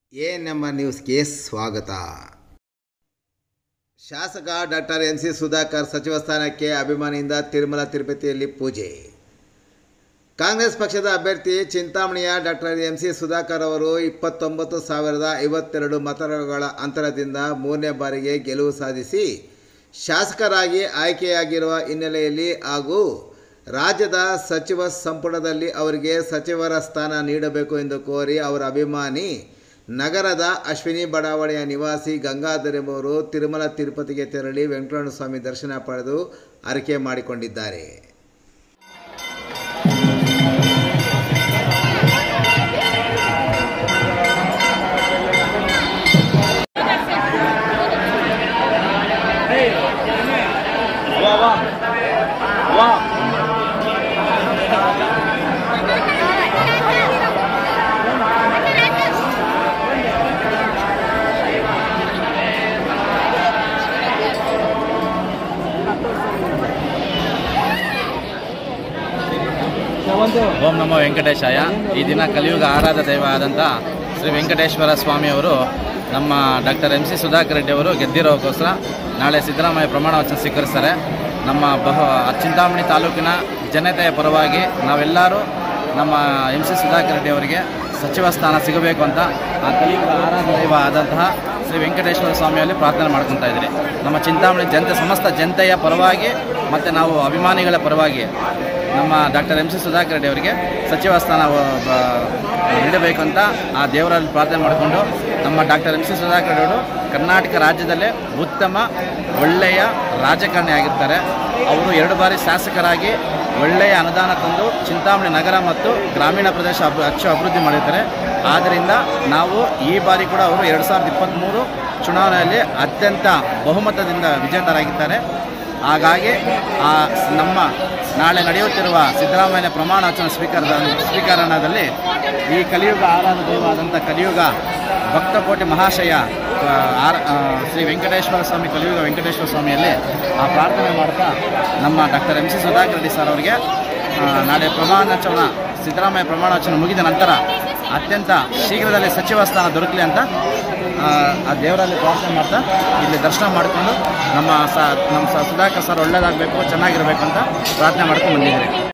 A number ನ್ಯೂಸ್ಗೆ ಸ್ವಾಗತ ಶಾಸಕ ಡಾಕ್ಟರ್ ಎಂ ಸಿ ಸುಧಾಕರ್ ಸಚಿವ ಸ್ಥಾನಕ್ಕೆ ಅಭಿಮಾನಿಯಿಂದ ತಿರುಮಲ ತಿರುಪತಿಯಲ್ಲಿ ಪೂಜೆ ಕಾಂಗ್ರೆಸ್ ಪಕ್ಷದ ಅಭ್ಯರ್ಥಿ ಚಿಂತಾಮಣಿಯ ಡಾಕ್ಟರ್ ಎಂ ಸಿ ಸುಧಾಕರ್ ಅವರು ಇಪ್ಪತ್ತೊಂಬತ್ತು ಸಾವಿರದ ಐವತ್ತೆರಡು ಮತಗಳ ಅಂತರದಿಂದ ಮೂರನೇ ಬಾರಿಗೆ ಗೆಲುವು ಸಾಧಿಸಿ ಶಾಸಕರಾಗಿ ಆಯ್ಕೆಯಾಗಿರುವ ಹಿನ್ನೆಲೆಯಲ್ಲಿ ಹಾಗೂ ರಾಜ್ಯದ ಸಚಿವ ಸಂಪುಟದಲ್ಲಿ ಅವರಿಗೆ ಸಚಿವರ ಸ್ಥಾನ ನೀಡಬೇಕು ಎಂದು ಕೋರಿ ಅವರ ಅಭಿಮಾನಿ ನಗರದ ಅಶ್ವಿನಿ ಬಡಾವಣೆಯ ನಿವಾಸಿ ಗಂಗಾಧರ್ ಎಂಬುವರು ತಿರುಮಲ ತಿರುಪತಿಗೆ ತೆರಳಿ ವೆಂಕಟರಮಣ ಸ್ವಾಮಿ ದರ್ಶನ ಪಡೆದು ಅರಿಕೆ ಮಾಡಿಕೊಂಡಿದ್ದಾರೆ ಓಂ ನಮೋ ವೆಂಕಟೇಶಾಯ ಈ ದಿನ ಕಲಿಯುಗ ಆರಾಧ ದೈವ ಆದಂಥ ಶ್ರೀ ವೆಂಕಟೇಶ್ವರ ಸ್ವಾಮಿಯವರು ನಮ್ಮ doctor M C Sudhakar Reddy ಅವರು ಗೆದ್ದಿರೋಕ್ಕೋಸ್ಕರ ನಾಳೆ ಸಿದ್ದರಾಮಯ್ಯ ಪ್ರಮಾಣ ವಚನ ಸ್ವೀಕರಿಸ್ತಾರೆ ನಮ್ಮ ಬಹು ಚಿಂತಾಮಣಿ ತಾಲೂಕಿನ ಜನತೆಯ ಪರವಾಗಿ ನಾವೆಲ್ಲರೂ ನಮ್ಮ ಎಂ ಸಿ ಸುಧಾಕರ್ ರೆಡ್ಡಿ ಅವರಿಗೆ ಸಚಿವ ಸ್ಥಾನ ಸಿಗಬೇಕು ಅಂತ ಆ ಕಲಿಯುಗ ಆರಾಧ ದೈವ ಆದಂತಹ ಶ್ರೀ ವೆಂಕಟೇಶ್ವರ ಸ್ವಾಮಿಯಲ್ಲಿ ಪ್ರಾರ್ಥನೆ ಮಾಡ್ಕೊತಾ ಇದ್ದೀರಿ ನಮ್ಮ ಚಿಂತಾಮಣಿ ಜನತೆ ಸಮಸ್ತ ಜನತೆಯ ಪರವಾಗಿ ಮತ್ತು ನಾವು ಅಭಿಮಾನಿಗಳ ಪರವಾಗಿ ನಮ್ಮ doctor M C Sudhakar Reddy ಅವರಿಗೆ ಸಚಿವ ಸ್ಥಾನ ಆ, ಬ- ನೀಡಬೇಕು ಅಂತ ಆ ದೇವರಲ್ಲಿ ಪ್ರಾರ್ಥನೆ ಮಾಡಿಕೊಂಡು ನಮ್ಮ doctor M C Sudhakar Reddy ಅವರು ಕರ್ನಾಟಕ ರಾಜ್ಯದಲ್ಲೇ ಉತ್ತಮ ಒಳ್ಳೆಯ ರಾಜಕಾರಣಿ ಆಗಿರ್ತಾರೆ ಅವರು ಎರಡು ಬಾರಿ ಶಾಸಕರಾಗಿ ಒಳ್ಳೆಯ ಅನುದಾನ ತಂದು ಚಿಂತಾಮಣಿ ನಗರ ಮತ್ತು ಗ್ರಾಮೀಣ ಪ್ರದೇಶ ಅಭಿ ಹೆಚ್ಚು ಅಭಿವೃದ್ಧಿ ಮಾಡಿರ್ತಾರೆ ಆದ್ದರಿಂದ ನಾವು ಈ ಬಾರಿ ಕೂಡ ಅವರು ಎರಡು ಸಾವಿರದ ಇಪ್ಪತ್ತ್ಮೂರು ಚುನಾವಣೆಯಲ್ಲಿ ಅತ್ಯಂತ ಬಹುಮತದಿಂದ ವಿಜೇತರಾಗಿದ್ದಾರೆ ಹಾಗಾಗಿ ಆ ಸ್- ನಮ್ಮ ನಾಳೆ ನಡೆಯುತ್ತಿರುವ ಸಿದ್ದರಾಮಯ್ಯ ಪ್ರಮಾಣ ವಚನ ಸ್ವೀಕಾರದ ಸ್ವೀಕರಣದಲ್ಲಿ ಈ ಕಲಿಯುಗ ಆರಾಧ ದೈವವಾದಂಥ ಕಲಿಯುಗ ಭಕ್ತಕೋಟಿ ಮಹಾಶಯ ಆ, ಆರ- ಆ, ಶ್ರೀ ವೆಂಕಟೇಶ್ವರ ಸ್ವಾಮಿ ಕಲಿಯುಗ ವೆಂಕಟೇಶ್ವರ ಸ್ವಾಮಿಯಲ್ಲಿ ಆ ಪ್ರಾರ್ಥನೆ ಮಾಡ್ತಾ ನಮ್ಮ doctor M C Sudhakar Reddy sir ಅವರಿಗೆ ಆ, ನಾಳೆ ಪ್ರಮಾಣ ವಚನ ಸಿದ್ದರಾಮಯ್ಯ ಪ್ರಮಾಣ ವಚನ ಮುಗಿದ ನಂತರ ಅತ್ಯಂತ ಶೀಘ್ರದಲ್ಲಿ ಸಚಿವ ಸ್ಥಾನ ದೊರಕಲಿ ಅಂತ ಆ, ಆ ದೇವರಲ್ಲಿ ಪ್ರಾರ್ಥನೆ ಮಾಡ್ತಾ ಇಲ್ಲಿ ದರ್ಶನ ಮಾಡಿಕೊಂಡು ನಮ್ಮ ಸ ನಮ್ಮ ಸ ಸುಧಾಕರ್ ಸರ್ ಒಳ್ಳೇದಾಗಬೇಕು ಚೆನ್ನಾಗಿರಬೇಕು ಅಂತ ಪ್ರಾರ್ಥನೆ ಮಾಡ್ಕೊಂಡು ಬಂದಿದ್ದೀರಿ